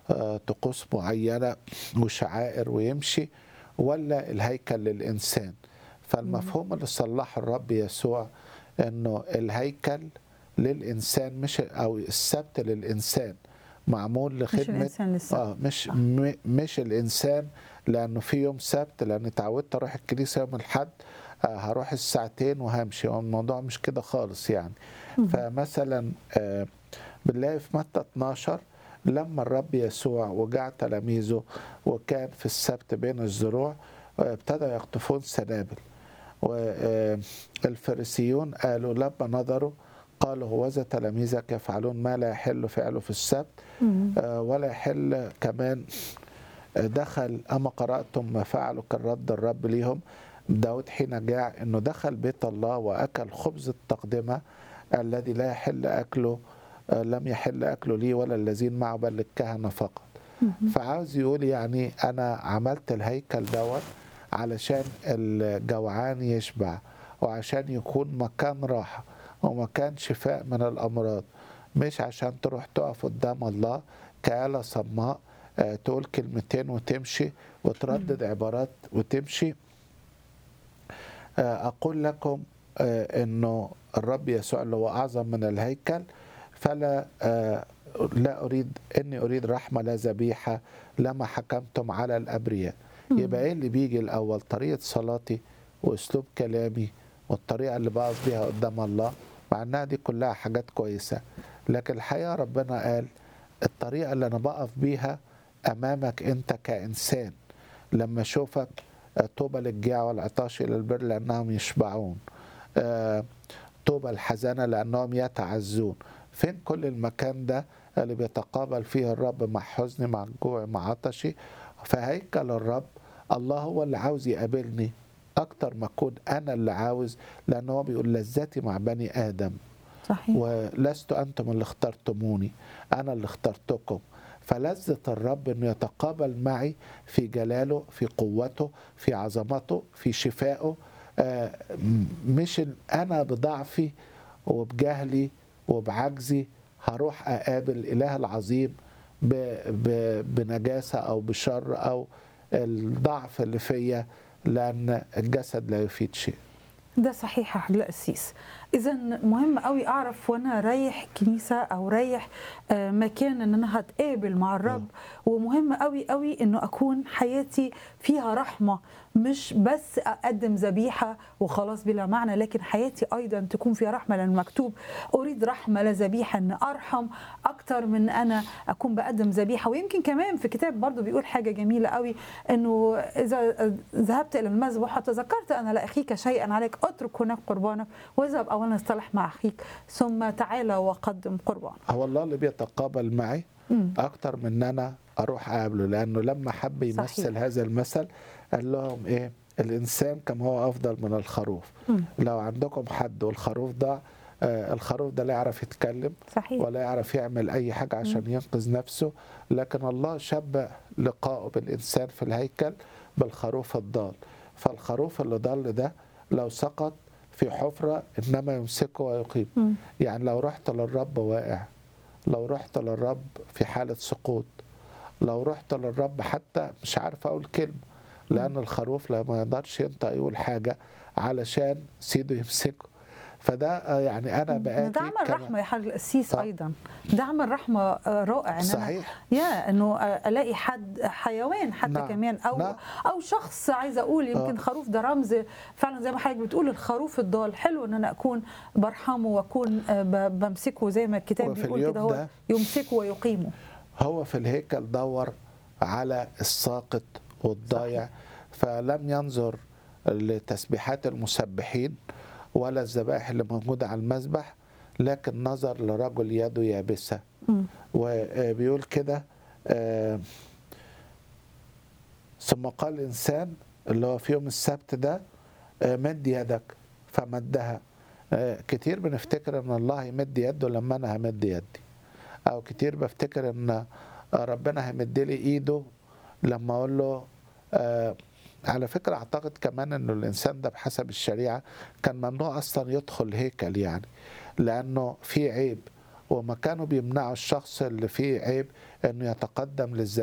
آه، طقوس معينة وشعائر ويمشي ولا الهيكل للإنسان فالمفهوم اللي صلحه الرب يسوع انه الهيكل للإنسان مش أو السبت للإنسان معمول مش لخدمة الانسان لسه اه مش م- مش الانسان لانه في يوم سبت لان اتعودت اروح الكنيسه يوم الاحد آه هروح الساعتين وهمشي هو الموضوع مش كده خالص يعني فمثلا آه بنلاقي في متى 12 لما الرب يسوع وجع تلاميذه وكان في السبت بين الزروع آه، ابتدوا يقطفون سنابل والفريسيون قالوا لما نظروا قالوا هوذا تلاميذك يفعلون ما لا يحل فعله في السبت آه، ولا يحل كمان آه، دخل أما قرأتم ما فعلوا كان رد الرب ليهم داود حين جاع أنه دخل بيت الله وأكل خبز التقدمة الذي لا يحل أكله آه، لم يحل أكله لي ولا الذين معه بل للكهنة فقط فعاوز يقول يعني أنا عملت الهيكل دوت علشان الجوعان يشبع وعشان يكون مكان راحة ومكان شفاء من الأمراض مش عشان تروح تقف قدام الله كآلة صماء آه، تقول كلمتين وتمشي وتردد عبارات وتمشي آه، أقول لكم آه، أنه الرب يسوع اللي هو أعظم من الهيكل فلا آه، لا أريد إني أريد رحمة لا ذبيحة لما حكمتم على الأبرياء يبقى إيه اللي بيجي الأول طريقة صلاتي وأسلوب كلامي والطريقة اللي بقف بيها قدام الله مع إنها دي كلها حاجات كويسة لكن الحقيقة ربنا قال الطريقة اللي أنا بقف بيها أمامك أنت كإنسان لما أشوفك آه، طوبى للجياع والعطاش إلى البر لأنهم يشبعون آه، طوبى الحزانة لأنهم يتعزون فين كل المكان ده اللي بيتقابل فيه الرب مع حزني مع جوعي مع عطشي فهيكل الرب الله هو اللي عاوز يقابلني أكتر ما أكون أنا اللي عاوز لأن هو بيقول لذتي مع بني آدم صحيح ولست أنتم اللي اخترتموني أنا اللي اخترتكم فلذة الرب أنه يتقابل معي في جلاله في قوته في عظمته في شفائه آه، م- مش إن أنا بضعفي وبجهلي وبعجزي هروح أقابل الإله العظيم ب- ب- بنجاسة أو بشر أو الضعف اللي فيا لأن الجسد لا يفيد شيء ده صحيح يا حضرة القسيس اذا مهم قوي اعرف وانا رايح كنيسه او رايح آه، مكان ان انا هتقابل مع الرب ومهم قوي قوي انه اكون حياتي فيها رحمه مش بس اقدم ذبيحه وخلاص بلا معنى لكن حياتي ايضا تكون فيها رحمه لان مكتوب اريد رحمه لا ذبيحه ان ارحم اكتر من انا اكون بقدم ذبيحه ويمكن كمان في كتاب برضو بيقول حاجه جميله قوي انه اذا ذهبت الى المذبح وتذكرت ان لاخيك شيئا عليك اترك هناك قربانك واذهب اولا اصطلح مع اخيك ثم تعالى وقدم قربان هو الله اللي بيتقابل معي مم. اكتر من ان انا اروح اقابله لانه لما حب يمثل صحيح. هذا المثل قال لهم ايه الانسان كما هو افضل من الخروف مم. لو عندكم حد والخروف ده آه الخروف ده لا يعرف يتكلم صحيح ولا يعرف يعمل اي حاجه عشان ينقذ نفسه لكن الله شبه لقائه بالانسان في الهيكل بالخروف الضال فالخروف اللي ضل ده لو سقط في حفره انما يمسكه ويقيم مم. يعني لو رحت للرب واقع لو رحت للرب في حالة سقوط لو رحت للرب حتى مش عارف أقول كلمة لأن الخروف لا ما يقدرش ينطق يقول حاجة علشان سيده يمسكه فده آه، يعني أنا بقى ده عمل رحمه يا حاج القسيس آه. ايضا ده عمل رحمه آه، رائع ان انا صحيح يا انه آه، الاقي حد حيوان حتى نعم. كمان او نعم. او شخص عايزه اقول يمكن آه. خروف ده رمز فعلا زي ما حضرتك بتقول الخروف الضال حلو ان انا اكون برحمه واكون آه، ب- بمسكه زي ما الكتاب وفي بيقول اليوم كده هو ده- يمسكه ويقيمه هو في الهيكل دور على الساقط والضايع فلم ينظر لتسبيحات المسبحين ولا الذبائح اللي موجودة على المذبح لكن نظر لرجل يده يابسة مم. وبيقول كده آه، ثم قال الإنسان اللي هو في يوم السبت ده آه، مد يدك فمدها آه، كتير بنفتكر ان الله يمد يده لما انا همد يدي او كتير بفتكر ان ربنا هيمد لي ايده لما اقول له آه، على فكرة اعتقد كمان انه الانسان ده بحسب الشريعة كان ممنوع اصلا يدخل هيكل يعني لانه في عيب وما كانوا بيمنعوا الشخص اللي فيه عيب انه يتقدم للذبيحه